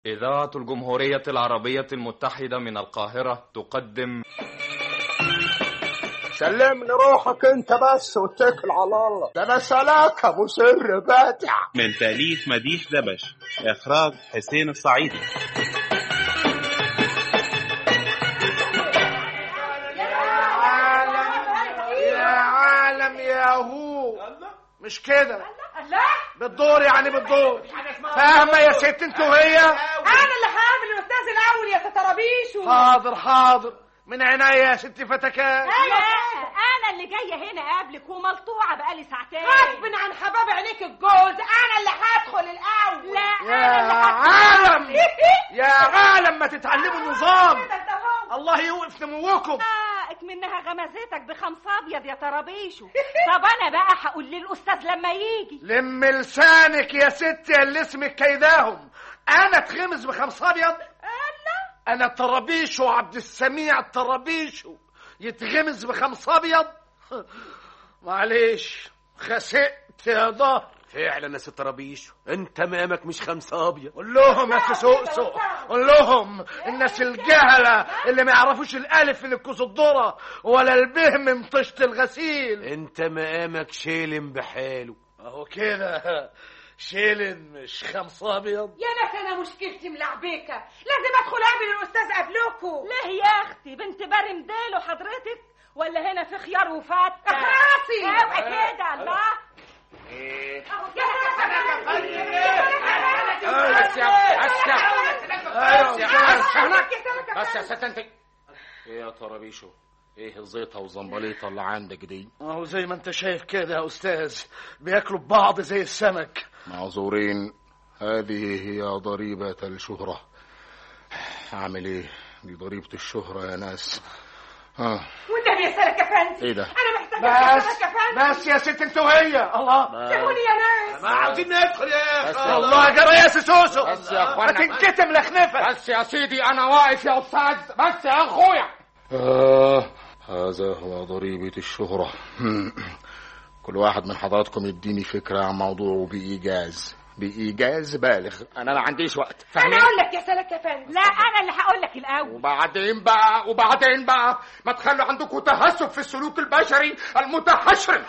إذاعة الجمهورية العربية المتحدة من القاهرة تقدم سلمني روحك انت بس واتكل على الله ده انا سلاك ابو سر باتع من تأليف مديح دبش إخراج حسين الصعيدي يا عالم يا هو مش كده بالدور يعني بالدور فاهمه يا ست انت وهي انا اللي هقابل الاستاذ الاول يا تترابيشو حاضر حاضر من عينيا يا ست فتكات ايوه انا اللي جايه هنا قبلك وملطوعه بقالي ساعتين غصب عن حباب عينيك الجوز انا اللي هدخل الاول لا يا عالم يا عالم ما تتعلموا النظام الله يوقف نموكم حقك منها غمزتك بخمس ابيض يا طرابيشو طب انا بقى هقول للاستاذ لما يجي لم لسانك يا ستي اللي اسمك كيداهم انا اتخمس بخمس ابيض انا طرابيشو عبد السميع الطرابيشو يتغمز بخمس ابيض معلش خسئت يا ظهر فعلا يا ست ربيش انت مامك مش خمسة ابيض قول لهم يا سوسو قول لهم الناس الجهلة اللي ما يعرفوش الالف من الكوس الذرة ولا البه من طشت الغسيل انت مقامك شيلم بحاله اهو كده شيلن مش خمس ابيض يا ناس انا مشكلتي ملعبيكه لازم ادخل اقابل الاستاذ قبلكم ليه يا اختي بنت بارم ديلو حضرتك ولا هنا في خيار وفتة اخراسي اوعى كده الله بس يا بس يا بس يا بس يا ست انت ايه يا طرابيشو ايه الزيطه والزنبليطه اللي عندك دي اهو زي ما انت شايف كده يا استاذ بياكلوا ببعض زي السمك معذورين هذه هي ضريبة الشهرة أعمل إيه؟ دي ضريبة الشهرة يا ناس ها والنبي يا سلك افندي إيه ده؟ انا محتاجه بس سلك افندي بس يا ست انت وهي الله سيبوني يا ناس ما عاوزين ندخل يا بس اخي يا الله جرى يا سوسو بس يا ما أخوانا تنكتم لخنفه بس يا سيدي أنا واقف يا أستاذ بس يا أخويا آه هذا هو ضريبة الشهرة كل واحد من حضراتكم يديني فكرة عن موضوعه بإيجاز بإيجاز بالغ أنا ما عنديش وقت انا فاهمين؟ اقول لك يا سلك افندي لا انا اللي هقول لك الاول وبعدين بقى وبعدين بقى ما تخلوا عندكم تهسب في السلوك البشري المتحشرم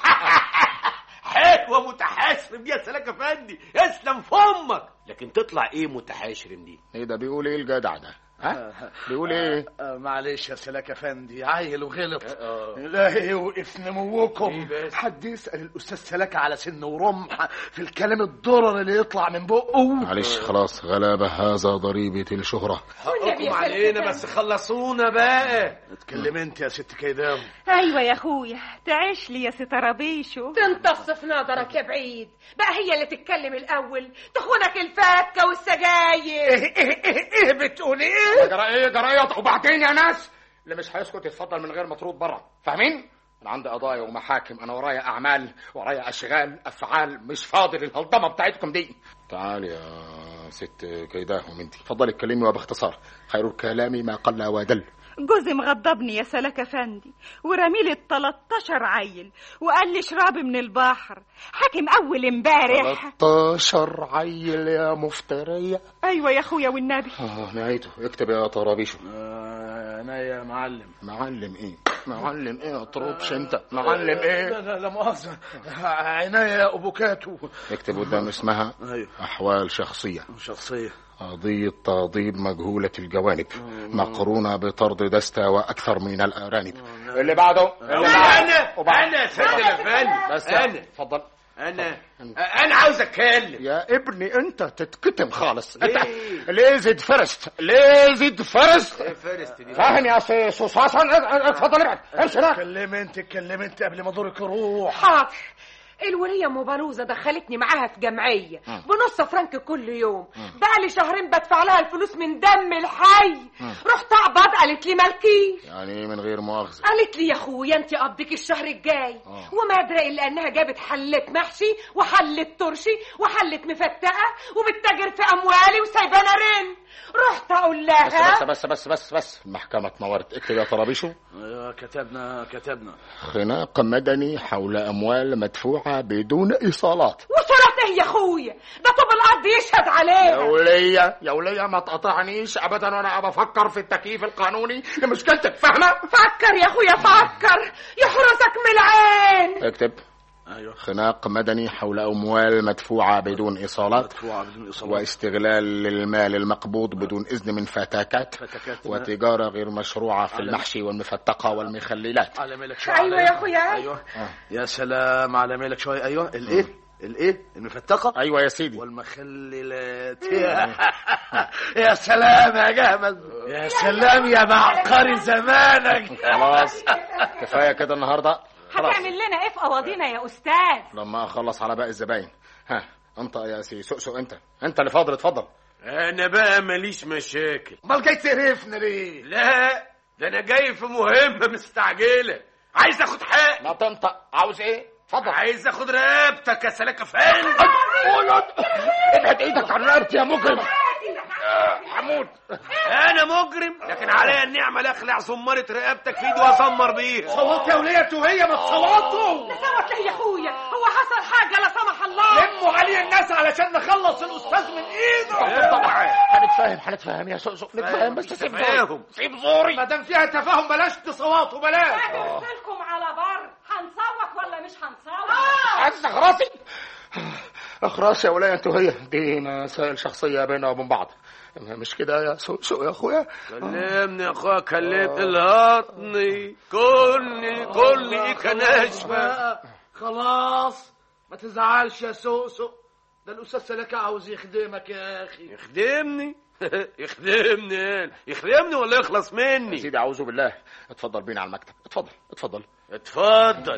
حلوة متحاشرم يا سلاك افندي اسلم في امك لكن تطلع ايه متحاشرم دي ايه ده بيقول ايه الجدع ده ها بيقول ايه آه، معلش يا سلاك افندي عيل وغلط لا يوقف نموكم إيه بس؟ حد يسال الاستاذ سلاك على سن ورمح في الكلام الضرر اللي يطلع من بقه معلش خلاص غلابة هذا ضريبة الشهرة والنبي يا حقكم سلك علينا أفندي. بس خلصونا بقى اتكلم انت يا ست كيداوي ايوه يا اخويا تعيش لي يا سي طرابيشو تمتص في نظرك يا بعيد بقى هي اللي تتكلم الاول تخونك الفكه والسجاير ايه ايه ايه ايه بتقولي ايه جرى ايه جرى ايه وبعدين يا ناس اللي مش هيسكت يتفضل من غير ما ترد بره فاهمين انا عندي قضايا ومحاكم انا ورايا اعمال ورايا اشغال افعال مش فاضي للهلطمه بتاعتكم دي تعالي يا ست كيداهم انت اتفضلي اتكلمي وباختصار خير الكلام ما قل ودل جوزي مغضبني يا سلك افندي ورمي لي 13 عيل وقال لي شرابي من البحر حاكم اول امبارح 13 عيل يا مفترية ايوه يا اخويا والنبي اه نهايته اكتب يا طرابيشو انا يا معلم معلم ايه معلم ايه يا طروبش انت معلم ايه لا لا لا مؤاخذة عناية يا أبوكاتو اكتب قدام اسمها أيوه احوال شخصيه شخصية قضية تضيب مجهولة الجوانب مقرونة بطرد دستة وأكثر من الأرانب اللي بعده اللي انا وبعد- انا سيد الافندي بس يا- انا اتفضل انا انا عاوز اتكلم يا ابني انت تتكتم خالص انت ليه؟ ليزد فرست ليزد فرست فرست دي فاهم يا سي سوساسن اتفضل ابعد امشي هناك اتكلم انت اتكلم انت قبل ما دورك يروح حاضر الولية ام بلوزة دخلتني معاها في جمعية بنص فرنك كل يوم بقى لي شهرين بدفع لها الفلوس من دم الحي رحت اقبض قالت لي مالكيش يعني من غير مؤاخذة قالت لي يا اخويا انت قبضك الشهر الجاي وما ادري الا انها جابت حلة محشي وحلة ترشي وحلة مفتقة وبتتاجر في اموالي وسايبانا رن رحت اقول بس لها بس بس بس بس بس المحكمة اتنورت اكتب يا طرابيشو ايوه كتبنا كتبنا خناق مدني حول أموال مدفوعة بدون إيصالات وصورة ليه يا اخويا ده طوب الارض يشهد يا عليها ولية يا ولية ما تقطعنيش ابدا وانا بفكر في التكييف القانوني لمشكلتك فاهمة فكر يا اخويا فكر يحرسك من العين اكتب ايوه خناق مدني حول اموال مدفوعة بدون ايصالات مدفوعة بدون ايصالات واستغلال للمال المقبوض بدون اذن من فتاكات فتكات وتجارة غير مشروعة في على- المحشي والمفتقة والمخللات على مالك شوية ايوه على- يا اخويا ايوه يا سلام على مالك شوية ايوه الايه الايه المفتقة ايوه يا سيدي والمخللات يا سلام يا جهمز يا سلام يا معقري زمانك خلاص كفاية كده النهاردة خلاص هتعمل لنا ايه في قواضينا يا استاذ لما اخلص على باقي الزباين ها انت يا سي سوق انت انت اللي فاضل اتفضل انا بقى ماليش مشاكل امال جاي تقرفنا ليه لا ده انا جاي في مهمة مستعجلة عايز اخد حق لا تنطق عاوز ايه اتفضل عايز اخد رقبتك يا سلاكة فندم قول ابعد ايدك عن رقبتي يا مجرم حمود انا مجرم لكن عليا اني اعمل اخلع صمارة رقبتك في ايدي واسمر بيها صوت يا ولية وهي ما تصوتوا صوت ليه يا اخويا هو حصل حاجه لا سمح الله لموا عليه الناس علشان نخلص الاستاذ من ايده اوعى. هنتفاهم هنتفاهم يا سوق نتفاهم بس سيب زوري تفاهم. سيب زوري ما دام فيها تفاهم بلاش تصوتوا بلاش لكم على بر هنصوت ولا مش هنصوت عايز اخراسي اخراس يا ولاية انت وهي دي مسائل شخصية بيننا وبين بعض مش كده يا سوق سوق يا اخويا كلمني يا اخويا كلمني الهطني كلني كلني إيه كناشفة بقى خلاص ما تزعلش يا سوسو ده الاستاذ سلكة عاوز يخدمك يا اخي يخدمني يخدمني يخدمني ولا يخلص مني سيدي اعوذ بالله اتفضل بينا على المكتب اتفضل اتفضل اتفضل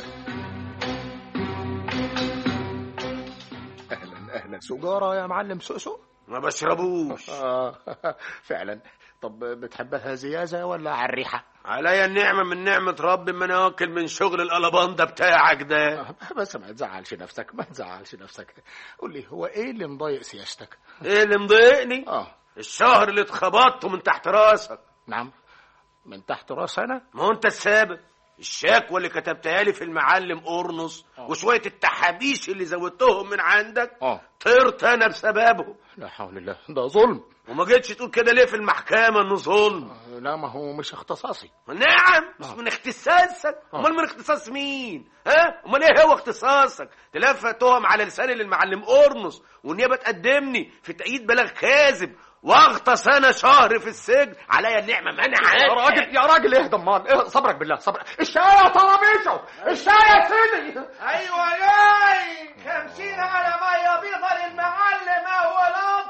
اهلا اهلا سجارة يا معلم سوسو ما بشربوش آه فعلا طب بتحبها زيازة ولا على الريحة؟ عليا النعمة من نعمة ربي ما انا واكل من شغل القلباندا بتاعك ده آه، بس ما تزعلش نفسك ما تزعلش نفسك قول لي هو ايه اللي مضايق سياستك؟ ايه اللي مضايقني اه الشهر اللي اتخبطته من تحت راسك نعم من تحت راس انا ما هو انت السبب الشكوى اللي كتبتها لي في المعلم قرنص وشوية التحابيش اللي زودتهم من عندك اه طرت انا بسببهم لا حول الله ده ظلم وما جيتش تقول كده ليه في المحكمة انه ظلم آه، لا ما هو مش اختصاصي نعم مش من اختصاصك امال من اختصاص مين ها امال ايه هو اختصاصك تلف تهم على لساني للمعلم قرنص والنيابه تقدمني في تأييد بلاغ كاذب واغطس انا شهر في السجن عليا النعمه منع يا راجل يا راجل اهدى امال إيه صبرك بالله صبر الشاي يا طرابيشو الشاي يا سيدي ايوه جاي خمسين على ميه بيضة للمعلم اول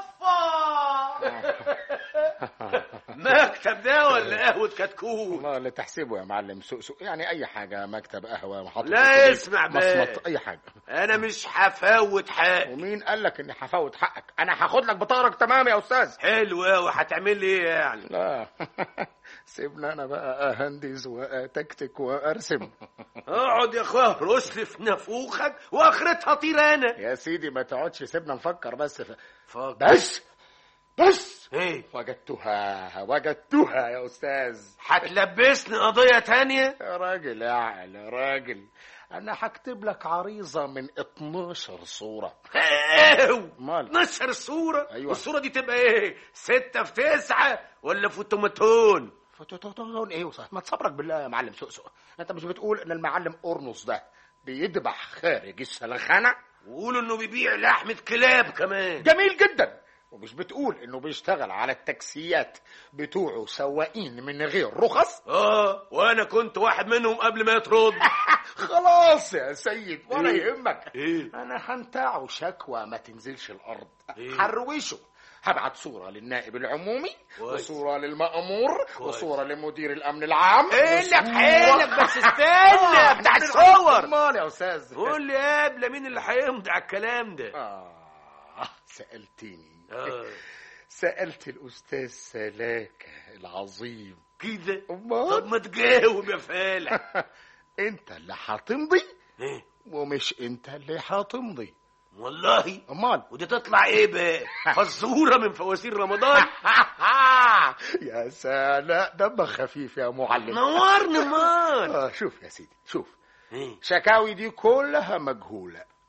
اطفال مكتب ده ولا قهوه كتكوت والله اللي تحسبه يا معلم سوق يعني اي حاجة مكتب قهوة محطة لا أتوبيس، اسمع بقى. مصمت اي حاجة انا مش هفوت حق ومين قال لك اني هفوت حقك انا هاخد لك بطارك تمام يا استاذ حلو قوي هتعمل لي ايه يعني لا سيبنا انا بقى اهندز واتكتك وارسم اقعد يا اخويا رش لي في نافوخك واخرتها طير انا يا سيدي ما تقعدش سيبنا نفكر بس ف... فاضل بس بس ايه وجدتها وجدتها يا استاذ هتلبسني قضيه تانية يا راجل يا عقل يا راجل انا هكتب لك عريضه من 12 صوره ايه مال 12 صورة أيوة. والصورة دي تبقى ايه ستة في تسعة ولا فوتوماتون فتوتوتون ايه وصح ما تصبرك بالله يا معلم سوسو انت مش بتقول ان المعلم اورنوس ده بيذبح خارج السلخانه وقولوا انه بيبيع لحمة كلاب كمان جميل جدا ومش بتقول انه بيشتغل على التاكسيات بتوعه سواقين من غير رخص اه وانا كنت واحد منهم قبل ما يطرد خلاص يا سيد ولا إيه؟ يهمك ايه انا هنتاعه شكوى ما تنزلش الارض إيه؟ هروشه هبعت صورة للنائب العمومي كويس. وصورة للمأمور كويس. وصورة لمدير الأمن العام حيلك وصورة- حيلك بس آه، استنى بتاع الصور امال يا أستاذ قول لي قبل مين اللي هيمضي على الكلام ده آه سألتني آه. سألت الأستاذ سلاكة العظيم كده أمال طب ما تجاوب يا فالح أنت اللي هتمضي إيه؟ ومش أنت اللي هتمضي والله أمال ودي تطلع ايه بقى فزوره من فوازير رمضان يا سلام دمك خفيف يا معلم نورني مان آه شوف يا سيدي شوف إيه؟ شكاوي دي كلها مجهولة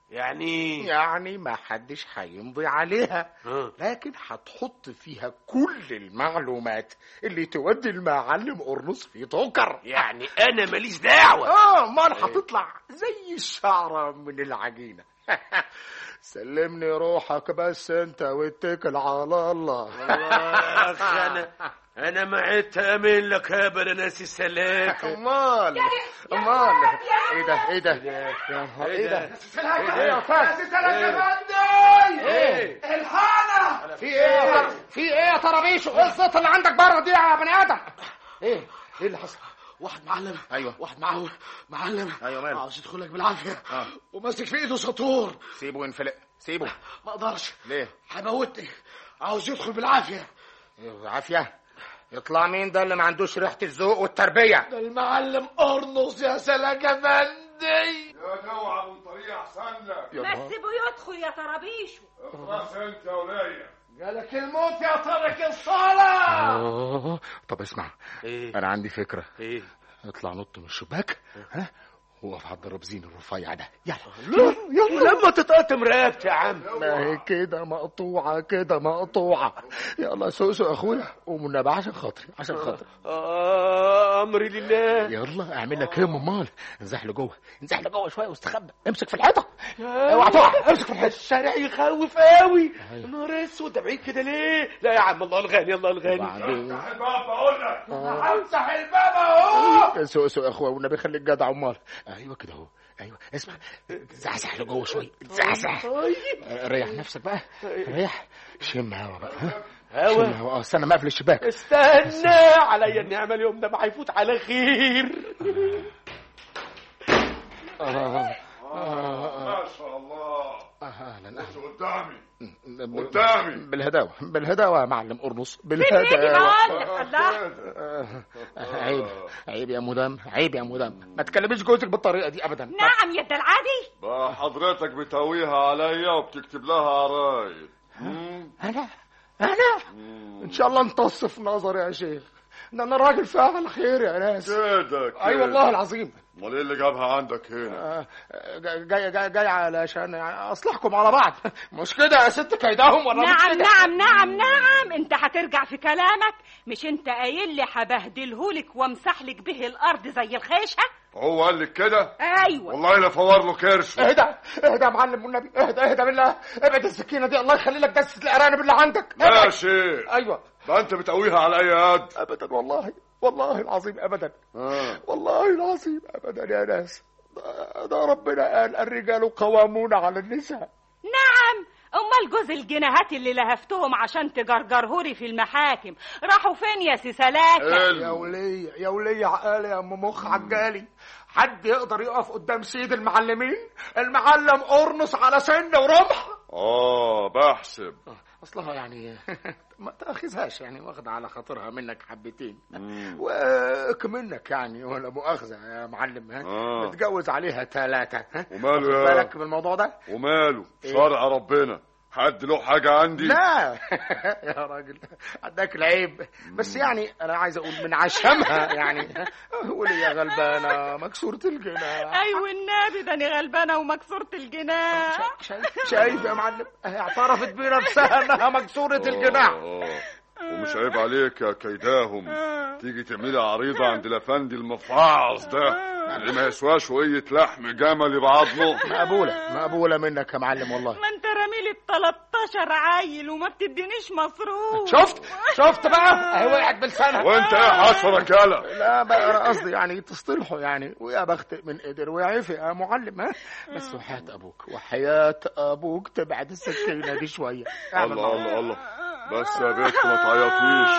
يعني يعني ما حدش هيمضي عليها آه. لكن هتحط فيها كل المعلومات اللي تودي المعلم قرنص في توكر يعني انا ماليش دعوه اه امال هتطلع زي الشعره من العجينه سلمني روحك بس انت واتكل على الله اخ انا انا ما عدت امن لك يا ناسي السلاك امال امال ايه ده ايه ده يا نهار ايه ده ايه يا فاس ايه الحانة في ايه في ايه يا طرابيش ايه الصوت اللي عندك بره دي يا بني ادم ايه ايه اللي حصل واحد معلم ايوه واحد معه معلم أيوة ماله؟ عاوز يدخلك بالعافيه آه. وماسك في ايده سطور سيبه ينفلق سيبه ما اقدرش ليه هيموتني عاوز يدخل بالعافيه عافيه يطلع مين ده اللي ما عندوش ريحه الذوق والتربيه ده المعلم ارنص يا سلاجة بندي يا نوع من طريق احسن لك يا ما نهار. تسيبه يدخل يا طرابيشو اخلص انت يا ولية جالك الموت يا ترك الصلاة آه، طب اسمع ايه انا عندي فكره ايه اطلع نط من الشباك ها وقف على الدرابزين الرفيع ده يلا يلا لما تتقطم رقبتي يا عم ما هي كده مقطوعة كده مقطوعة يلا سوسو يا اخويا قوم النبي عشان خاطري عشان خاطري آه امري لله يلا اعمل لك ايه مال انزح لجوه انزح لجوه شويه واستخبى امسك في الحيطه اوعى تقع امسك في الحيطه الشارع يخوف قوي نهار اسود ده بعيد كده ليه لا يا عم الله الغني الله الغني وبعدين افتح الباب بقول لك افتح الباب اهو سوسو يا اخويا والنبي خليك جدع امال ايوه كده اهو ايوه اسمع زعزع لجوه شويه زعزع ريح نفسك بقى ريح شم هوا بقى ها هوا شم هوا اه استنى ما اقفل الشباك استنى عليا النعمة اليوم ده ما هيفوت على خير آه. آه. ما شاء الله اهلا بص اهلا قدامي ب- قدامي. بالهداوه بالهداوه يا معلم قرنص فين نيجي بالهداوه بقول الله آه، عيب عيب يا مدام عيب يا مدام ما تكلميش جوزك بالطريقه دي ابدا نعم يا العادي بقى حضرتك بتهويها عليا وبتكتب لها عرايد مم؟ انا انا ان شاء الله انتص في نظري يا شيخ ده انا راجل فاعل خير يا ناس كده كده اي والله العظيم امال ايه اللي جابها عندك هنا آه، جاي جاي جاي علشان اصلحكم على بعض مش كده يا ست كيدهم ولا مش نعم كده؟ نعم نعم نعم انت هترجع في كلامك مش انت قايل لي هبهدلهولك وامسحلك به الارض زي الخيشه هو قال لك كده ايوه والله لا فور له كرش اهدى اهدى يا معلم والنبي اهدى اهدى بالله ابعد السكينه دي الله يخلي لك دسه الارانب اللي عندك لا ابعد. شيء ايوه بقى انت بتقويها على اي قد ابدا والله والله العظيم ابدا آه. والله العظيم ابدا يا ناس ده- ده ربنا قال الرجال قوامون على النساء نعم امال جوز الجنيهات اللي لهفتهم عشان تجرجرهولي في المحاكم راحوا فين يا سي سلاكه يا حلو ولية يا ولية عقالي يا ام مخ عجالي حد يقدر يقف قدام سيد المعلمين المعلم قرنص على سن ورمح اه بحسب اصلها يعني ما تاخذهاش يعني واخده على خاطرها منك حبتين مم. وكمنك يعني ولا مؤاخذه يا معلم ها آه. متجوز عليها ثلاثه ها وماله واخد يا بالك بالموضوع ده وماله إيه؟ شرع ربنا حد له حاجة عندي لا يا راجل عندك العيب بس يعني انا عايز اقول من عشمها يعني ولية غلبانه مكسوره الجناح ايوه النبي ده انا غلبانه ومكسوره الجناح شايف شايف يا معلم هي اعترفت بنفسها انها مكسوره الجناح آه. ومش عيب عليك يا كيداهم تيجي تعملي عريضة عند الافندي المفعص ده اللي ما يسواش شوية لحم جمل بعضمه مقبوله مقبوله منك يا معلم والله ما انت راميلي ال 13 عيل وما بتدينيش مصروف شفت شفت بقى اهي وقعت بلسانها وانت ايه حشرك يالا لا بقى انا قصدي يعني تصطلحوا يعني ويا بخت من قدر ويعفي يا معلم ها بس وحياة ابوك وحياة ابوك تبعد السكينه دي شويه اعمل الله معروف. الله الله بس يا بنت ما تعيطيش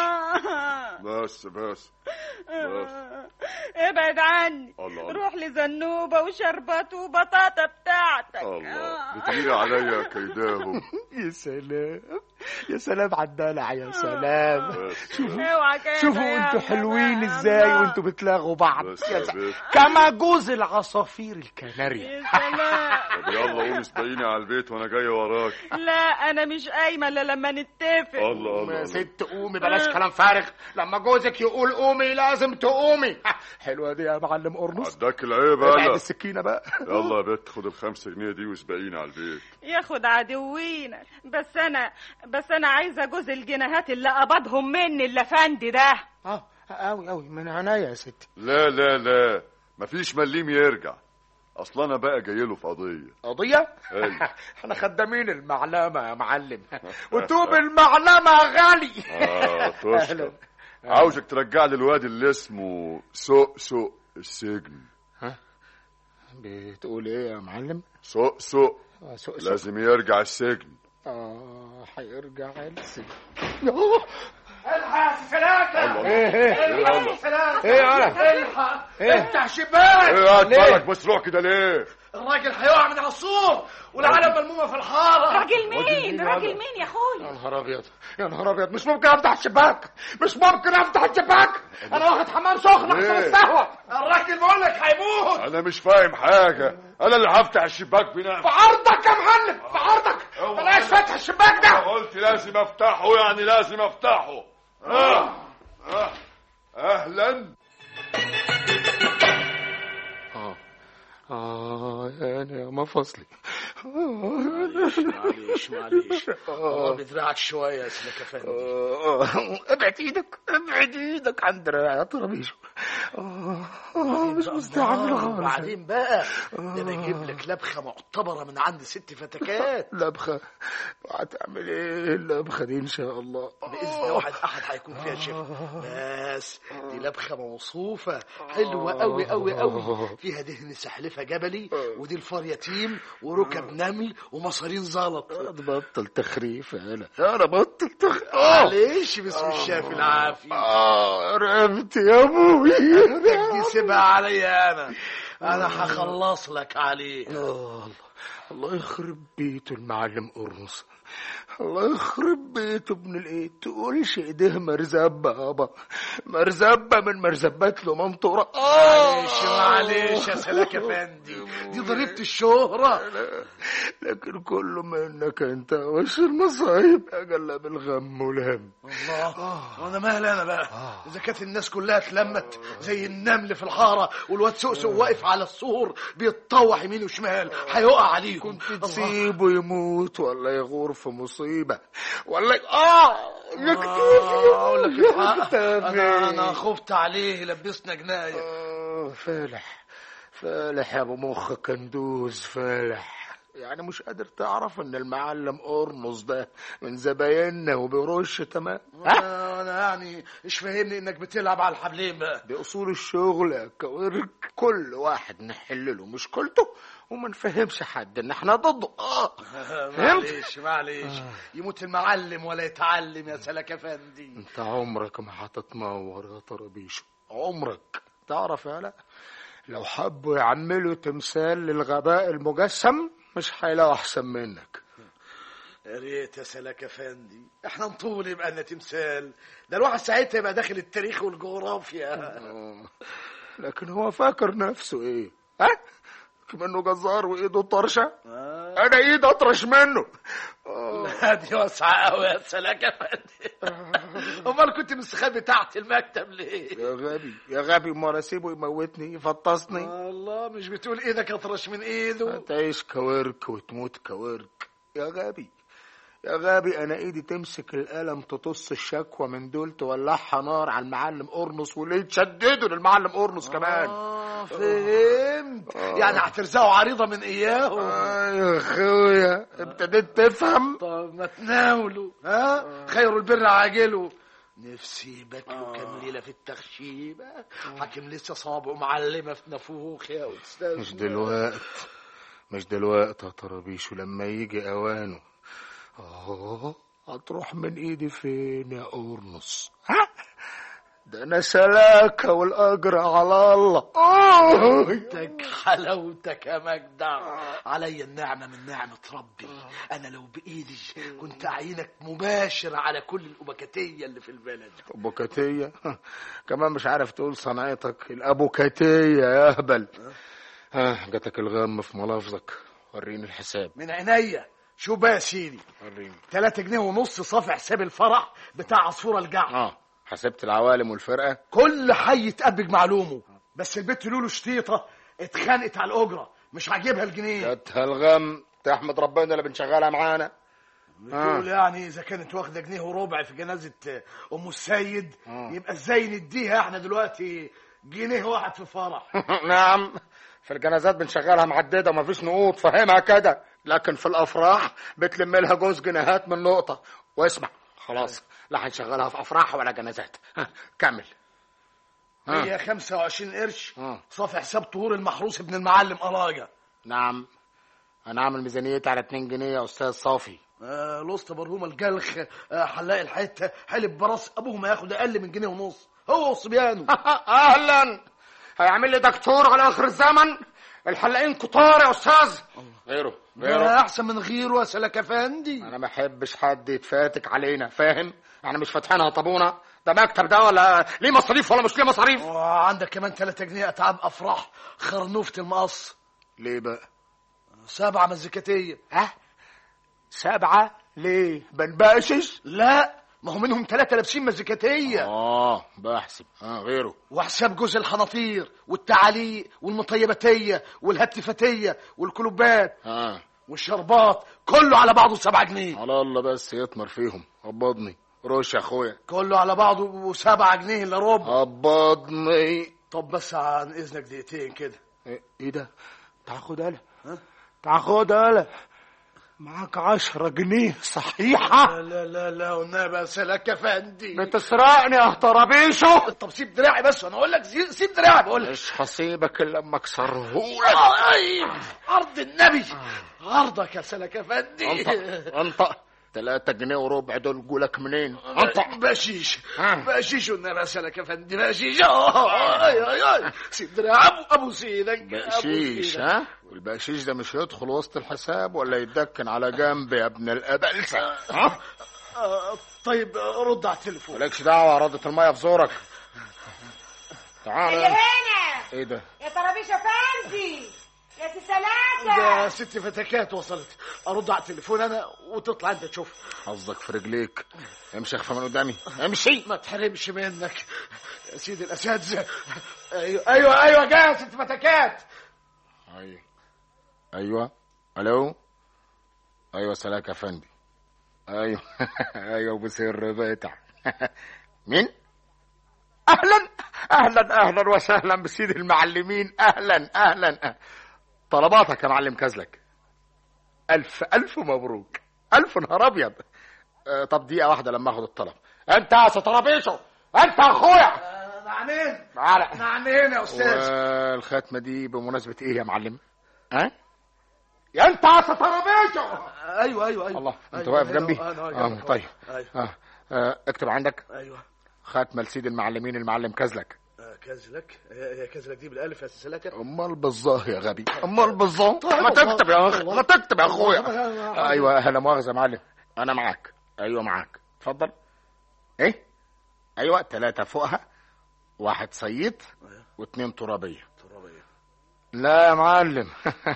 بس بس بس ابعد عني الله الله روح لزنوبة وشربات وبطاطا بتاعتك الله بتميلي عليا يا كيداهم يا سلام يا سلام على الدلع يا سلام اوعى كده شوفوا يا انتوا عم حلوين يا ازاي الله. وانتوا بتلاغوا بعض بس يا يا سلام. بيت. كما جوز العصافير الكناريا يا سلام طب يلا قوم اسبقيني على البيت وانا جاي وراك لا انا مش قايمه الا لما نتفق الله الله يا الله. ست قومي بلاش كلام فارغ لما جوزك يقول قومي لازم تقومي حلوه دي يا معلم قرنص عداك العيب ابعد انا السكينه بقى يلا يا بت خد الخمسة جنيه دي واسبقيني على البيت ياخد عدوينا بس انا بس انا عايزه جوز الجنيهات اللي قبضهم مني الافندي ده اه قوي قوي من عناية يا ستي لا لا لا مفيش مليم يرجع اصل انا بقى جاي له في قضيه قضية؟ أيوة. احنا خدامين المعلمة يا معلم وتوب المعلمة غالي اه أهلاً. تشكر عاوزك ترجع لي الواد اللي اسمه سوق سوق السجن بتقول ايه يا معلم؟ سوق سوق آه، سوق سوق. لازم يرجع السجن اه هيرجع السجن الحق يا سلاكة ايه ايه يلا سلاكة ايه يا ولد؟ الحق إيه؟ افتح شباك ايه قاعد ليه؟ بالك بس روح كده ليه الراجل هيقع من على السور والعالم ملمومة في الحارة راجل مين مين راجل هذا؟ مين يا يا اخويا نهار ابيض يا نهار ابيض مش ممكن افتح الشباك مش ممكن افتح الشباك انا واخد حمام سخن عشان ليه؟ استهوى الراجل بقول لك هيموت انا مش فاهم حاجه انا اللي هفتح الشباك في بنفسي عرضك يا معلم في عرضك أوه. بلاش فتح الشباك انا ده قلت لازم افتحه يعني لازم افتحه آه. آه. اهلا اه اه يعني يا مفاصلي معلش معلش اه بدراعك شوية يا سلاك افندي ابعد ايدك ابعد ايدك عن دراعي يا طرابيش آه، آه، مش مستعمل خالص وبعدين بقى ده انا اجيب لك لبخه معتبره من عند ست فتكات لبخة هتعمل ايه اللبخة دي ان شاء الله باذن واحد احد هيكون فيها شفا بس دي لبخه موصوفه حلوه قوي قوي قوي فيها دهن سحلفه جبلي ودي الفار يتيم وركب نمل ومصارين زلط بطل تخريف يا هلا انا بطل تخريف معلش باسم الشافي العافي اه رقبت يا ابوي دي سيبها عليا انا انا هخلص لك عليه الله الله يخرب بيته المعلم قرنص الله يخرب بيته ابن الايه تقولش ايديه مرزبة يابا مرزبة من مرزبات له منطورة معلش معلش يا سلاك افندي دي ضريبة الشهرة لكن كله منك انت وش المصايب اجل بالغم والهم الله وانا مالي انا بقى اذا كانت الناس كلها اتلمت زي النمل في الحاره والواد سوسو واقف على السور بيتطوح يمين وشمال هيقع عليكم كنت تسيبه يموت ولا يغور في مصيبة ولا ي- اه يكتفي اقول لك الحق يكتفي. انا انا خفت عليه لبسنا جنايه آه، فالح فالح يا ابو مخ كندوز فالح يعني مش قادر تعرف ان المعلم قرنص ده من زبايننا وبيرش تمام ها انا أنا يعني مش فاهمني انك بتلعب على الحبلين بقى دي اصول الشغل يا كوارك كل واحد نحل له مشكلته وما نفهمش حد ان احنا ضده اه معلش معلش يموت المعلم ولا يتعلم يا سلاك افندي انت عمرك ما هتتنور يا طرابيشو عمرك تعرف يا لا لو حبوا يعملوا تمثال للغباء المجسم مش هيلاقوا احسن منك يا ريت يا سلاك افندي احنا نطول يبقى لنا تمثال ده الواحد ساعتها يبقى داخل التاريخ والجغرافيا آه. لكن هو فاكر نفسه ايه ها كمانه جزار وايده طرشه انا ايدي اطرش منه آه. دي واسعة قوي يا سلاك افندي امال كنت مستخبي تحت المكتب ليه يا غبي يا غبي ما اسيبه يموتني يفطسني الله مش بتقول ايدك اطرش من ايده تعيش كوارك وتموت كوارك يا غبي يا غبي انا ايدي تمسك القلم تطص الشكوى من دول تولعها نار على المعلم قرنص وليه تشددوا للمعلم قرنص كمان اه فهمت يعني هترزقوا عريضة من اياهم آه يا اخويا ابتديت تفهم طب ما تناولوا ها خير البر عاجله نفسي باكله كام ليله في التخشيبه حاكم لسه صابعه معلمه في نافوخ يا استاذ مش دلوقت مش دلوقت يا طرابيش ولما يجي اوانه اه هتروح من ايدي فين يا قرنص ها ده انا سلاكة والاجر على الله آه. تك حلاوتك يا مجدع علي النعمة من نعمة ربي أنا لو بإيدي كنت أعينك مباشر على كل الأبكاتية اللي في البلد أبوكاتية كمان مش عارف تقول صنعتك الأبوكاتية يا أهبل ها جاتك الغم في ملافظك وريني الحساب من عينيا شو بقى يا سيدي وريني 3 جنيه ونص صافي حساب الفرح بتاع عصفورة الجعل اه حسبت العوالم والفرقة كل حي يتقبج معلومه بس البت لولو شطيطة اتخانقت على الأجرة مش عاجبها الجنيه جاتها الغم تحمد ربنا اللي بنشغلها معانا بتقول يعني إذا كانت واخدة جنيه وربع في جنازة أم السيد يبقى إزاي نديها احنا دلوقتي جنيه واحد في فرح نعم في الجنازات بنشغلها معدده ومفيش نقود فاهمها كده لكن في الافراح بتلم لها جوز جنيهات من نقطه واسمع خلاص لا هنشغلها في افراح ولا جنازات ها، كمل ها. هي 25 قرش آه. صافي حساب طهور المحروس ابن المعلم قلاجة نعم انا عامل ميزانيتي على 2 جنيه يا استاذ صافي آه لوسط برهومة الجلخ آه حلاق الحتة حلب براس أبوه ما ياخد أقل من جنيه ونص هو وصبيانه اهلا هيعمل لي دكتور على اخر الزمن الحلاقين كتار يا استاذ غيره غيره ده أحسن من غيره يا سلك أفندي انا ما احبش حد يتفاتك علينا فاهم يعني مش فاتحينها طابونه ده مكتب ده ولا ليه مصاريف ولا مش ليه مصاريف وعندك كمان 3 جنيه أتعاب أفراح خرنوفة المقص ليه بقى سبعة مزيكاتية ها سبعة ليه بنباشش لا ما هو منهم ثلاثة لابسين مزيكاتية اه بحسب اه غيره وحساب جزء الحناطير والتعاليق والمطيباتية والهتفتية والكلوبات اه والشربات كله على بعضه سبعة جنيه على الله بس يطمر فيهم قبضني روش يا اخويا كله على بعضه سبعة جنيه الا ربع قبضني طب بس عن اذنك دقيقتين كده ايه إيه ده تاخد انا تاخد انا معاك عشرة جنيه صحيحة لا لا لا لا والنبي يا سلك يا فندي بتسرقني يا طرابيشو طب سيب دراعي بس انا اقول لك سيب سيب دراعي بقول لك مش هسيبك الا لما اكسرهولك آه، أي، عرض النبي عرضك يا سلك يا فندي انطق انطق تلاتة جنيه وربع دول جولك منين انطق بشيش آه. بشيش والنبي يا سلك يا فندي بشيش آه، اي اي اي سيب دراعي ابو ابو سيدك أبو بقشيش سيدك. ها والبقشيش ده مش هيدخل وسط الحساب ولا يتدكن على جنب يا ابن الابلسه ها آه، طيب آه، رد على التليفون مالكش دعوه ردة الميه في زورك اللي تعال هنا ايه ده يا طرابيش افندي يا سي سلاتة ده ست فتكات وصلت ارد على التليفون انا وتطلع انت تشوف حظك في رجليك امشي اخفى من قدامي امشي ما تحرمش منك يا سيدي الاساتذه ايوه ايوه ايوه جاي يا ست فتكات ايوه ايوه الو ايوه سلاك يا فندي ايوه ايوه بسر بيتع مين اهلا اهلا اهلا وسهلا بسيد المعلمين اهلا اهلا طلباتك يا معلم كزلك الف الف مبروك الف نهار ابيض آه، طب دقيقه واحده لما اخد الطلب انت يا سطرابيشو انت يا اخويا نعمين تعالى نعمين يا استاذ والختمه دي بمناسبه ايه يا معلم ها يا انت يا سطرابيشو ايوه ايوه ايوه الله انت أيوة، واقف أيوة، جنبي أنا واقف اه جنبك. طيب ايوه آه. آه. اكتب عندك ايوه ختمه لسيد المعلمين المعلم كزلك آه، كزلك هي هي كزلك دي بالالف يا سلكه امال بالظاه يا غبي امال بالظاه طيب، ما تكتب يا اخي والله. ما تكتب يا طب، اخويا آه، ايوه لا مؤاخذه يا معلم انا معاك ايوه معاك اتفضل ايه ايوه ثلاثه فوقها واحد صييط واثنين ترابيه ترابية. لا يا معلم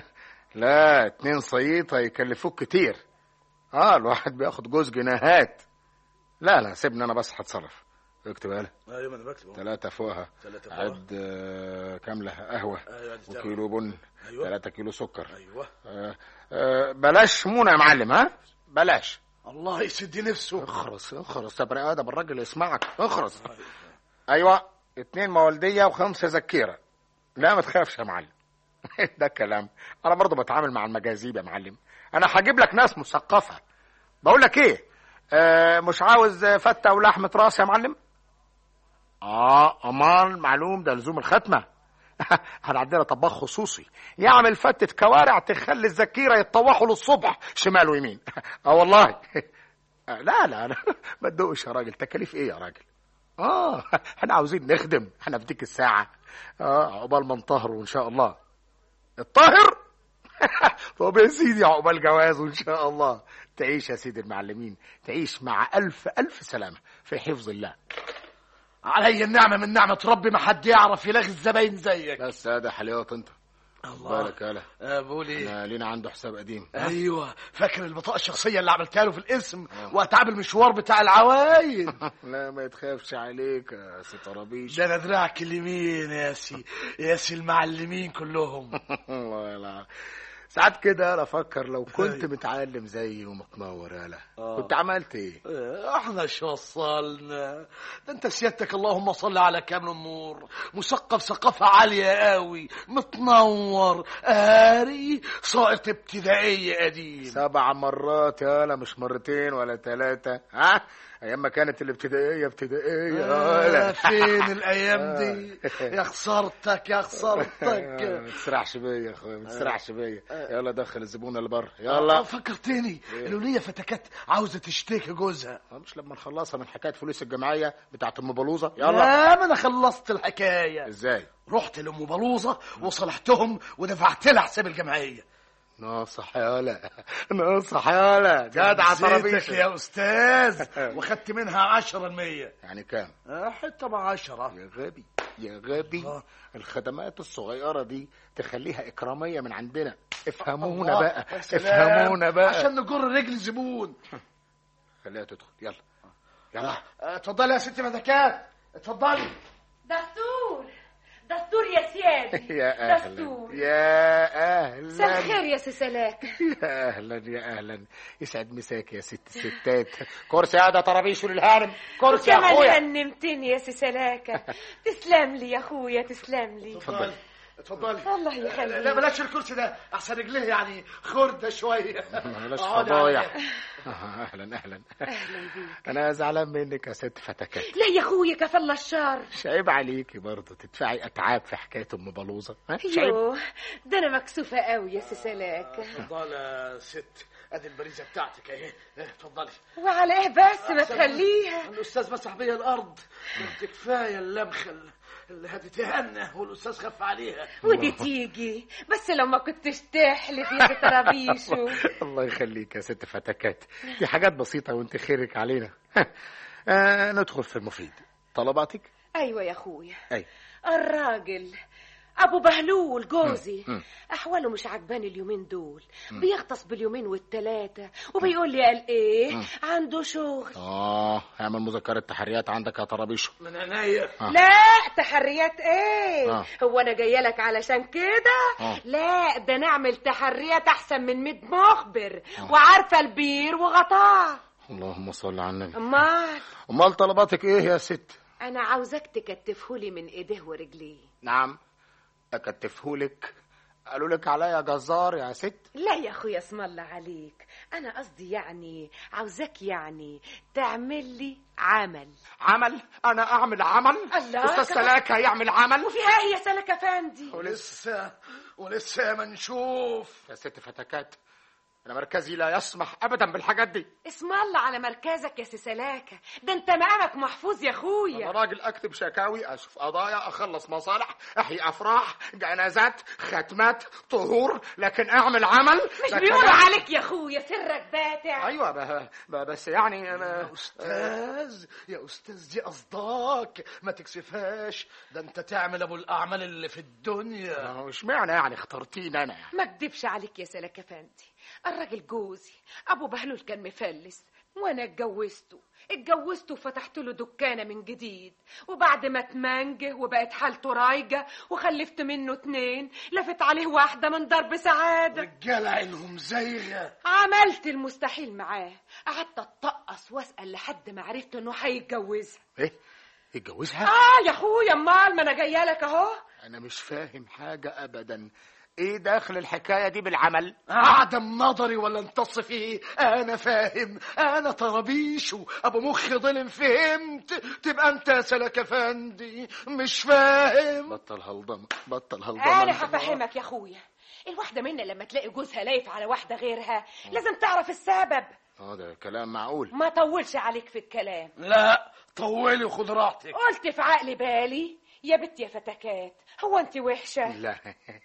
لا اتنين صييط هيكلفوك كتير اه الواحد بياخد جوز جنيهات لا لا سيبني انا بس هتصرف اكتب يالا ايوه ما انا بكتب أهو. ثلاثة فوقها تلاتة فوقها. عد آه، كاملة قهوة ايوه دي تمام. وكيلو بن أيوة. ثلاثة كيلو سكر ايوه آه، آه، بلاش مونة يا معلم ها بلاش الله يسد نفسه اخرس اخرس يا بني ادم الراجل يسمعك اخرس ايوه اتنين مولدية وخمسة زكيرة لا ما تخافش يا معلم ده كلام انا برضه بتعامل مع المجاذيب يا معلم انا هجيب لك ناس مثقفة بقول لك ايه آه مش عاوز فتة ولحمة راس يا معلم اه امان معلوم ده لزوم الختمة احنا عندنا طباخ خصوصي يعمل فتة كوارع تخلي الزكيرة يتطوحوا للصبح شمال ويمين اه والله آه، لا لا لا ما تدوقش يا راجل تكاليف ايه يا راجل اه احنا عاوزين نخدم احنا في ديك الساعة اه عقبال ما نطهروا ان شاء الله الطاهر طب يا سيدي عقبال جوازه ان شاء الله تعيش يا سيدي المعلمين تعيش مع الف الف سلامه في حفظ الله علي النعمة من نعمة ربي ما حد يعرف يلاغي الزباين زيك بس هذا حلوات انت الله بالك يالا آه، بقول ايه احنا لينا عنده حساب قديم ايوه فاكر البطاقة الشخصية اللي عملتها له في الاسم واتعب المشوار بتاع العوايد لا ما تخافش عليك يا سي طرابيش ده انا دراعك اليمين يا سي يا سي المعلمين كلهم والله لا ساعات كده انا افكر لو كنت متعلم زيي ومتنور يالا كنت عملت ايه آه، احنا شو وصلنا ده انت سيادتك اللهم صل على كامل النور مثقف ثقافة عالية قوي متنور قاري ساقط ابتدائية قديم سبع مرات يالا مش مرتين ولا ثلاثة ها ايام ما كانت الابتدائية ابتدائية آه، يالا فين الايام دي يا خسارتك يا آه، خسارتك ما تسرحش بيا يا اخويا ما تسرحش بيا يلا دخل الزبون اللي بره آه، يلا فكرتني الولية فتكات عاوزة تشتكي جوزها آه، مش لما نخلصها من حكايه فلوس الجمعيه بتاعت ام بلوزه يلا لا ما انا خلصت الحكاية ازاي رحت لام بلوزة وصلحتهم ودفعت لها حساب الجمعية ناصح يالا ناصح يالا جدع زيتك طرابيش يا استاذ وخدت منها عشرة المية يعني كام آه، حتى مع عشرة يا غبي يا غبي آه. الخدمات الصغيره دي تخليها اكراميه من عندنا افهمونا الله، بقى يا سلام. افهمونا بقى عشان نجر رجل زبون خليها تدخل يلا يلا آه، اتفضلي يا ستي مدكات اتفضلي دستور دستور يا سيادي يا دستور اهلا يا مساء اهلا الخير يا سي سلاك يا اهلا يا اهلا يسعد مساك يا ست الستات كرسي هذا طرابيش للهانم كرسي يا وكمان اخويا هنمتني يا سي سلاكة تسلم لي يا اخويا تسلم لي اتفضلي اتفضلي الله لا يخليك بلاش الكرسي ده احسن رجليه يعني خردة شوية بلاش اقعدي فضايح عليها. آه، اهلا اهلا اهلا بيك انا زعلان منك يا ست فتكات لا يا اخويا كفى الله الشر مش عيب عليكي برضه تدفعي اتعاب في حكايه ام بلوزه ها مش عيب يوه ده انا مكسوفة قوي يا سي سلاك اتفضلي يا ست ادي البريزة بتاعتك اهي اه، اتفضلي وعلى ايه بس ما تخليها الاستاذ مسح بيا الارض قلت كفايه اللمخه اللي هتتهنى والاستاذ خف عليها ودي تيجي بس لو ما كنتش تحلف يا سي طرابيشو الله يخليك يا ست فتكات دي حاجات بسيطه وانت خيرك علينا آه ندخل في المفيد طلباتك ايوه يا اخويا اي الراجل ابو بهلول جوزي مم. احواله مش عجباني اليومين دول بيغطس باليومين والتلاتة وبيقول لي قال ايه عنده شغل اه اعمل مذكره تحريات عندك يا طرابيشو من عينيا آه. لا تحريات ايه آه. هو انا جايه لك علشان كده آه. لا ده نعمل تحريات احسن من ميت مخبر وعارفه البير وغطاه اللهم صل على النبي امال امال طلباتك ايه يا ست انا عاوزاك تكتفهولي من ايديه ورجليه نعم اكتفهولك قالوا لك عليا جزار يا ست لا يا اخويا اسم الله عليك انا قصدي يعني عاوزاك يعني تعمل لي عمل عمل انا اعمل عمل الله، استاذ كمان. سلاكه يعمل عمل وفيها ايه يا سلك افندي ولسه ولسه ما نشوف يا ست فتكات انا مركزي لا يسمح ابدا بالحاجات دي اسم الله على مركزك يا سي سلاكة ده انت مقامك محفوظ يا انا اخويا راجل اكتب شكاوي اشوف قضايا اخلص مصالح احيي افراح جنازات ختمات طهور لكن اعمل عمل مش ده بيقولوا كلام. عليك يا اخويا سرك باتع ايوه ب- ب- بس يعني انا استاذ يا استاذ دي قصداك ما تكسفهاش ده انت تعمل ابو الاعمال اللي في الدنيا هو اشمعنى يعني اخترتيني انا يعني ما اكدبش عليك يا سلك افندي الراجل جوزي ابو بهلول كان مفلس وانا اتجوزته اتجوزته وفتحت له دكانه من جديد وبعد ما اتمنجه وبقت حالته رايجه وخلفت منه اتنين لفت عليه واحده من ضرب سعاده رجاله عينهم زيغه عملت المستحيل معاه قعدت اتطقص واسال لحد ما عرفت انه هيتجوزها ايه يتجوزها اه يا اخويا امال ما انا جايه لك اهو انا مش فاهم حاجه ابدا ايه داخل الحكايه دي بالعمل عدم نظري ولا انتص فيه انا فاهم انا طرابيشو ابو مخ ظلم فهمت تبقى انت يا سلك افندي مش فاهم بطل هلضمه بطل هلضمه انا هفهمك يا اخويا الواحده منا لما تلاقي جوزها لايف على واحده غيرها لازم تعرف السبب اه ده كلام معقول ما طولش عليك في الكلام لا طولي وخد راحتك قلت في عقل بالي يا بنت يا فتكات هو انت وحشه لا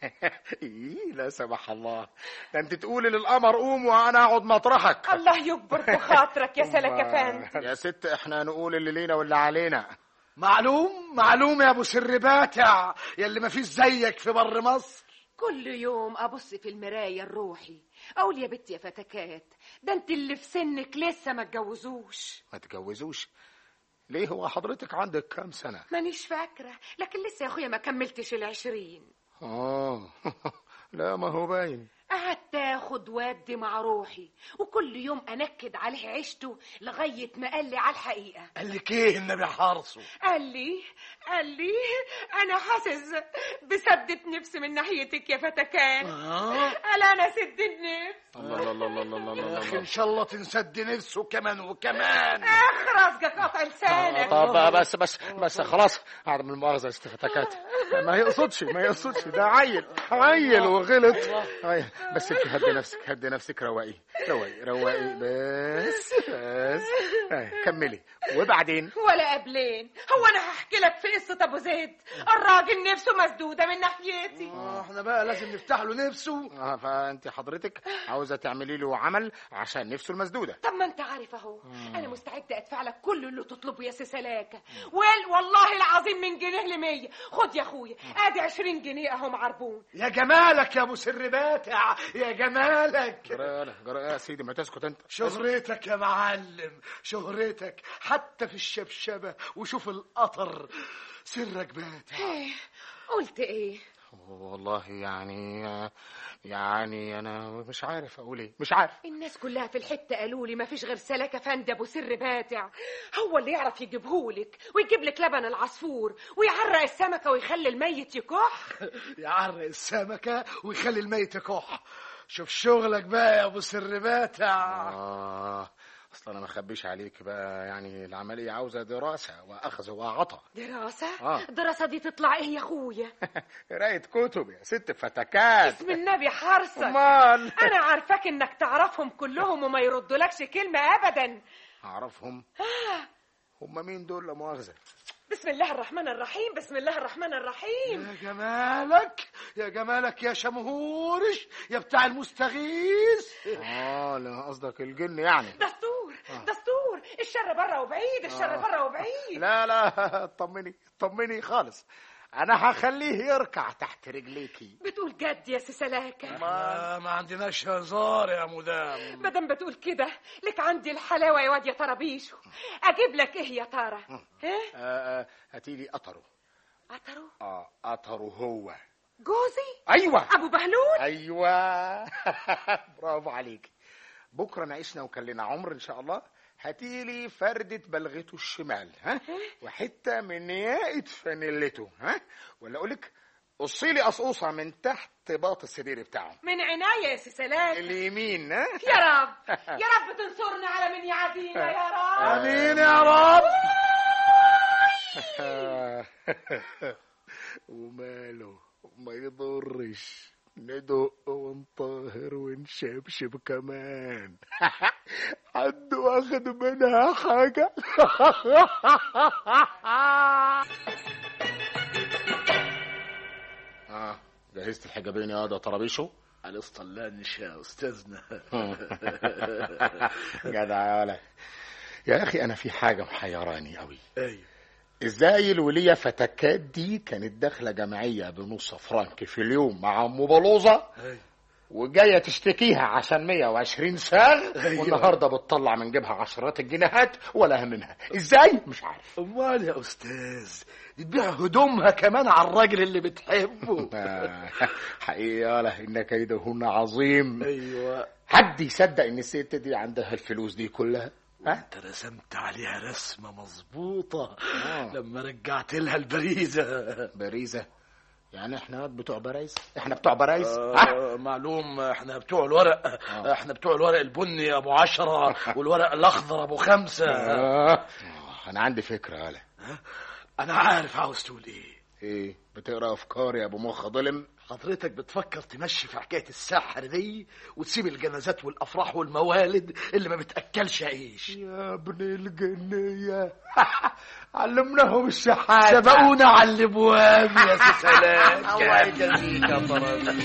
إيه لا سمح الله ده انت تقولي للقمر قوم وانا اقعد مطرحك الله يكبر بخاطرك يا سلك افندي يا ست احنا نقول اللي لينا واللي علينا معلوم معلوم يا ابو سر باتع يلي ما فيش زيك في بر مصر كل يوم ابص في المرايه الروحي اقول يا بنت يا فتكات ده انت اللي في سنك لسه ما اتجوزوش ما تجوزوش ليه هو حضرتك عندك كام سنة مانيش فاكره لكن لسه يا اخويا ما كملتش العشرين اه لا ما هو باين قعدت اخد وادي مع روحي وكل يوم انكد عليه عيشته لغايه ما قال لي على الحقيقه قال لك ايه النبي حارسه قال لي قال لي انا حاسس بسدة نفس من ناحيتك يا فتكان آه. قال انا سد النفس الله الله الله الله الله يا اخي الله ان شاء الله تنسد نفسه كمان وكمان اخرس قطع لسانك طب بس بس بس خلاص هذا من المؤاخذة استفتكات ما يقصدش ما يقصدش ده عيل عيل وغلط عيل. بس انت هدي نفسك هدي نفسك روقي روقي روقي بس بس آه، كملي وبعدين ولا قبلين هو انا هحكي لك في قصه ابو زيد الراجل نفسه مسدوده من ناحيتي آه، احنا بقى لازم نفتح له نفسه آه، فانت حضرتك عاوزه تعملي له عمل عشان نفسه المسدوده طب ما انت عارف اهو انا مستعده ادفع لك كل اللي تطلبه يا سسلاكه وال والله العظيم من جنيه لمية خد يا اخويا ادي عشرين جنيه اهم عربون يا جمالك يا ابو سر باتع يا جمالك جرى جرى يا سيدي ما تسكت انت شهرتك يا معلم شهرتك حتى في الشبشبة وشوف القطر سرك باتع إيه، قلت ايه والله يعني يعني انا مش عارف اقول ايه مش عارف الناس كلها في الحته قالوا لي ما فيش غير سلكه فندي ابو سر باتع هو اللي يعرف يجيبهولك ويجيب لك لبن العصفور ويعرق السمكه ويخلي الميت يكح يعرق السمكة ويخلي الميت يكح شوف شغلك بقى يا ابو سر باتع اه اصل انا ما اخبيش عليك بقى يعني العمليه عاوزه دراسه واخذ وعطا دراسه آه. الدراسه دي تطلع ايه يا اخويا قرايه كتب يا ست فتكات اسم النبي حرصك امال انا عارفاك انك تعرفهم كلهم وما يردولكش كلمه ابدا اعرفهم هم مين دول لا مؤاخذه بسم الله الرحمن الرحيم بسم الله الرحمن الرحيم يا جمالك يا جمالك يا شمهورش يا بتاع المستغيث اه لا قصدك الجن يعني دستور دستور الشر بره وبعيد الشر بره وبعيد لا لا اطمني اطمني خالص انا هخليه يركع تحت رجليكي بتقول جد يا سسلاكة ما, ما عندناش هزار يا مدام مادام بتقول كده لك عندي الحلاوة يا واد يا طرابيشو أجيب لك إيه يا ترى؟ إيه؟ آه آه هاتيلي قطره عطرو اه قطره هو جوزي ايوه أبو بهلول ايوه برافو عليك بكره نعيشنا وكان لنا عمر ان شاء الله هاتيلي فردة بلغته الشمال ها وحتة من ياقة فانيلته ها ولا اقولك قصي لي قصقوصة من تحت باط السرير بتاعه من عناية يا سسلاكة اليمين ها يا رب يا رب تنصرنا على من يعادينا يا رب امين يا رب وماله ما يضرش ندق ونطهر ونشبشب كمان حد واخد منها حاجة اه جهزت الحجابين يا ده طرابيشو على اسطلانش يا استاذنا جدع يا ولد يا اخي انا في حاجه محيراني قوي ايوه ازاي الوليه فتكات دي كانت داخله جمعيه بنص فرنك في اليوم مع ام بلوزه أيوة. وجايه تشتكيها عشان 120 ساغ أيوة. والنهارده بتطلع من جيبها عشرات الجنيهات ولا هممها ازاي مش عارف امال يا استاذ دي تبيع هدومها كمان على الراجل اللي بتحبه آه، حقيقي يالا ان كيدهن عظيم ايوه حد يصدق ان الست دي عندها الفلوس دي كلها ها انت رسمت عليها رسمه مظبوطه آه. لما رجعت لها البريزه باريزة يعني احنا بتوع برايز احنا بتوع برايز ها آه معلوم احنا بتوع الورق احنا بتوع الورق البني ابو عشرة والورق الاخضر ابو خمسة آه. انا عندي فكرة يالا انا عارف عاوز تقول ايه ايه بتقرا افكاري يا ابو مخ ظلم حضرتك بتفكر تمشي في حكايه السحر دي وتسيب الجنازات والافراح والموالد اللي ما بتاكلش عيش يا ابن الجنيه علمناهم الشحاته سبقونا على الابواب يا سلام الله يجازيك يا طرابيش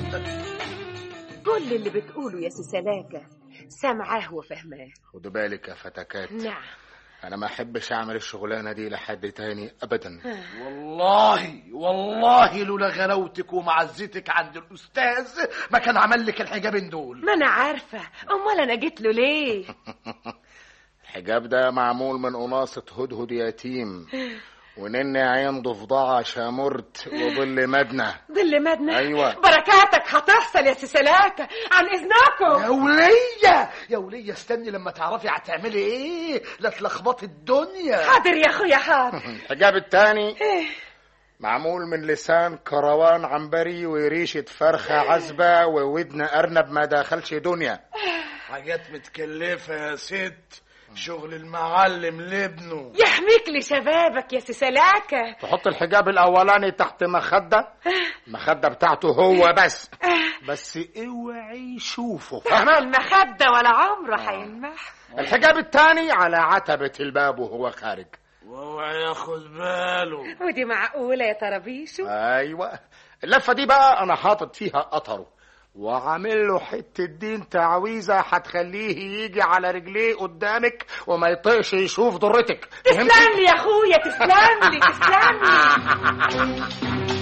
كل اللي بتقوله يا سسلاكة سامعاه وفهماه خد بالك يا فتكات نعم انا ما احبش اعمل الشغلانه دي لحد تاني ابدا والله والله لولا غلاوتك ومعزتك عند الاستاذ ما كان عمل لك الحجابين دول ما انا عارفة امال انا جيت له ليه الحجاب ده معمول من قناصة هدهد يتيم ونن عين ضفدعة شامرت وظل مدنة ظل مدنة أيوة. بركاتك هتحصل يا سسلاكة عن اذنكم يا ولية يا ولية استني لما تعرفي هتعملي ايه لا تلخبطي الدنيا حاضر يا اخويا حاضر الحجاب التاني معمول من لسان كروان عنبري وريشة فرخة عزبة وودن أرنب ما دخلش دنيا حاجات متكلفة يا ست شغل المعلم لابنه يحميك لشبابك يا سسلاكة تحط الحجاب الأولاني تحت مخدة المخدة بتاعته هو بس بس اوعي يشوفه فاهمة المخدة ولا عمره هيلمح الحجاب التاني على عتبة الباب وهو خارج واوعى ياخد باله ودي معقولة يا طرابيشو ايوه اللفه دي بقى انا حاطط فيها قطره وعامل له حته دين تعويذه هتخليه يجي على رجليه قدامك وما يطيقش يشوف ضرتك فهمتي؟ تسلم لي يا اخويا تسلم لي تسلم لي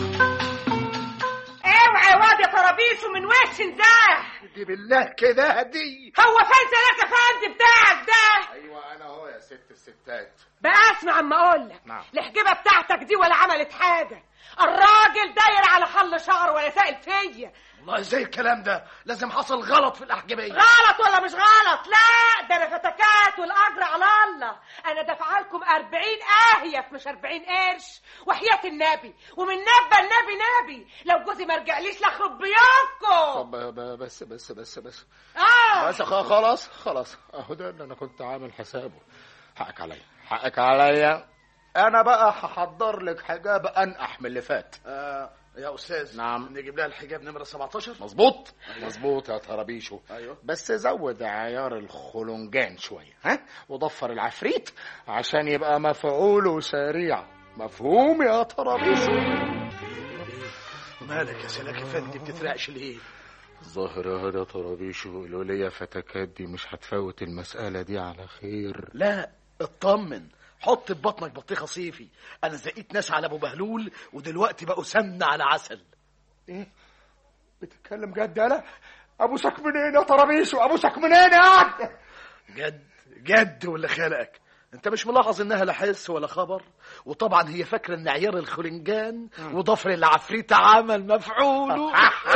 اوعى واد يا طرابيشو من وش نزاح دي بالله كده دي هو فين سلاك فندي بتاعك ده ايوه انا هو يا ست الستات بقى اسمع اما اقول لك نعم. الحجبه بتاعتك دي ولا عملت حاجه الراجل داير على حل شعره ولا سائل فيا والله ازاي الكلام ده لازم حصل غلط في الاحجابيه غلط ولا مش غلط لا ده انا فتكات والاجر على الله انا دافعه لكم 40 اهيف مش 40 قرش وحياه النبي ومن نبى النبي نبي لو جوزي ما رجعليش لاخرب بيوتكم طب ب- بس بس بس بس اه بس خ- خلاص خلاص اهو ده اللي انا كنت عامل حسابه حقك عليا حقك عليا انا بقى هحضر لك حجاب انقح من اللي فات آه يا استاذ نعم. نجيب لها الحجاب نمره 17 مظبوط مظبوط يا طرابيشو أيوة. بس زود عيار الخلنجان شويه ها وضفر العفريت عشان يبقى مفعوله سريع مفهوم يا طرابيشو مالك يا سلاك افندي بتترعش ليه الظاهر هذا طرابيشو الولية فتكات دي مش هتفوت المسألة دي على خير لا اطمن حط في بطنك بطيخه صيفي انا زقيت ناس على ابو بهلول ودلوقتي بقوا سمنه على عسل ايه بتتكلم جد يالا ابوسك منين يا طرابيشو ابوسك منين يا عبد جد جد ولا خلقك انت مش ملاحظ انها لا حس ولا خبر وطبعا هي فاكره ان عيار الخلنجان وضفر العفريت عمل مفعوله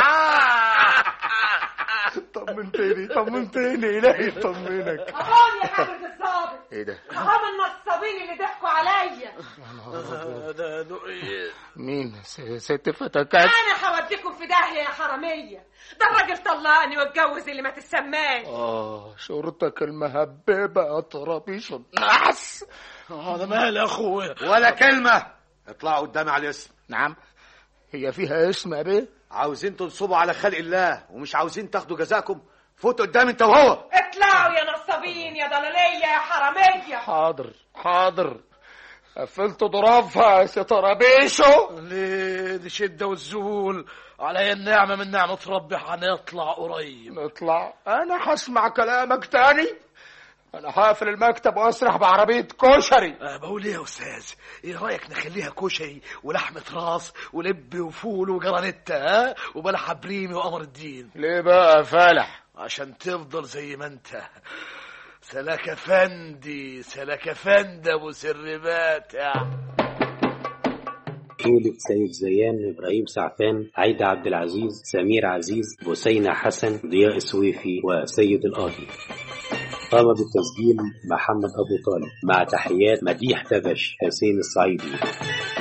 طمنتني طمنتني الهي طمنك اقول يا حضرة الظابط ايه ده هم النصابين اللي ضحكوا عليا ده ده إيه؟ مين س- ست فتكات انا هوديكم في داهيه يا حراميه ده الراجل طلقني واتجوز اللي ما تسماش اه شرطك المهببة يا طرابيشو نحس هذا مال يا اخويا ولا كلمة اطلعوا قدامي على الاسم نعم هي فيها اسم يا بيه عاوزين تنصبوا على خلق الله ومش عاوزين تاخدوا جزاكم فوت قدامي انت وهو اطلعوا يا نصابين يا ضلاليه يا حراميه حاضر حاضر قفلت ضرافها يا طرابيشو ليه دي شده والذهول علي النعمه من نعمه ربي هنطلع قريب نطلع انا هسمع كلامك تاني انا هقفل المكتب واسرح بعربية كشري أه بقول ايه يا استاذ ايه رايك نخليها كشري ولحمه راس ولب وفول وجرانيتا ها وبلح بريمي وقمر الدين ليه بقى فالح عشان تفضل زي ما انت سلاك فندي سلاك فندي ابو سر باتع بطولة سيد زيان إبراهيم سعفان عايدة عبد العزيز سمير عزيز بوسينة حسن ضياء السويفي وسيد القاضي قام بالتسجيل محمد أبو طالب مع تحيات مديح دبش حسين الصعيدي